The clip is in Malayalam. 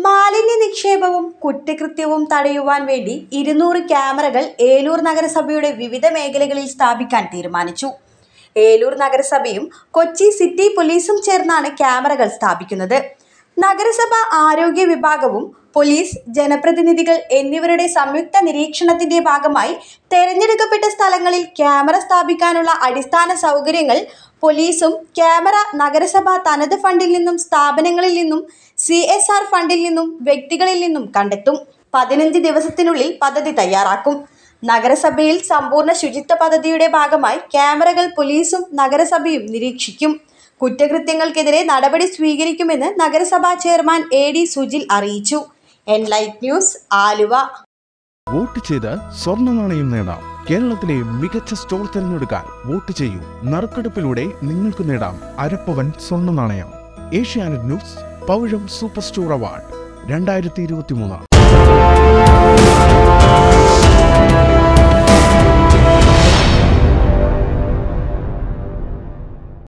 മാലിന്യ നിക്ഷേപവും കുറ്റകൃത്യവും തടയുവാൻ വേണ്ടി ഇരുന്നൂറ് ക്യാമറകൾ ഏലൂർ നഗരസഭയുടെ വിവിധ മേഖലകളിൽ സ്ഥാപിക്കാൻ തീരുമാനിച്ചു ഏലൂർ നഗരസഭയും കൊച്ചി സിറ്റി പോലീസും ചേർന്നാണ് ക്യാമറകൾ സ്ഥാപിക്കുന്നത് നഗരസഭ ആരോഗ്യ വിഭാഗവും പോലീസ് ജനപ്രതിനിധികൾ എന്നിവരുടെ സംയുക്ത നിരീക്ഷണത്തിന്റെ ഭാഗമായി തെരഞ്ഞെടുക്കപ്പെട്ട സ്ഥലങ്ങളിൽ ക്യാമറ സ്ഥാപിക്കാനുള്ള അടിസ്ഥാന സൗകര്യങ്ങൾ പോലീസും ക്യാമറ നഗരസഭ തനത് ഫണ്ടിൽ നിന്നും സ്ഥാപനങ്ങളിൽ നിന്നും സി എസ് ആർ ഫണ്ടിൽ നിന്നും വ്യക്തികളിൽ നിന്നും കണ്ടെത്തും പതിനഞ്ച് ദിവസത്തിനുള്ളിൽ പദ്ധതി തയ്യാറാക്കും നഗരസഭയിൽ സമ്പൂർണ്ണ ശുചിത്വ പദ്ധതിയുടെ ഭാഗമായി ക്യാമറകൾ പോലീസും നഗരസഭയും നിരീക്ഷിക്കും കുറ്റകൃത്യങ്ങൾക്കെതിരെ നടപടി സ്വീകരിക്കുമെന്ന് നഗരസഭാ ചെയർമാൻ എ ഡി സുജിൽ അറിയിച്ചു എൻലൈറ്റ് ന്യൂസ് ആലുവ വോട്ട് ചെയ്ത് സ്വർണ്ണ നാണയം നേടാം കേരളത്തിലെ മികച്ച സ്റ്റോർ തിരഞ്ഞെടുക്കാൻ വോട്ട് ചെയ്യൂ നറുക്കെടുപ്പിലൂടെ നിങ്ങൾക്ക് നേടാം അരപ്പവൻ സ്വർണ്ണ നാണയം ഏഷ്യാനെറ്റ് ന്യൂസ് പൗഴം സൂപ്പർ സ്റ്റോർ അവാർഡ് രണ്ടായിരത്തി ഇരുപത്തി മൂന്ന്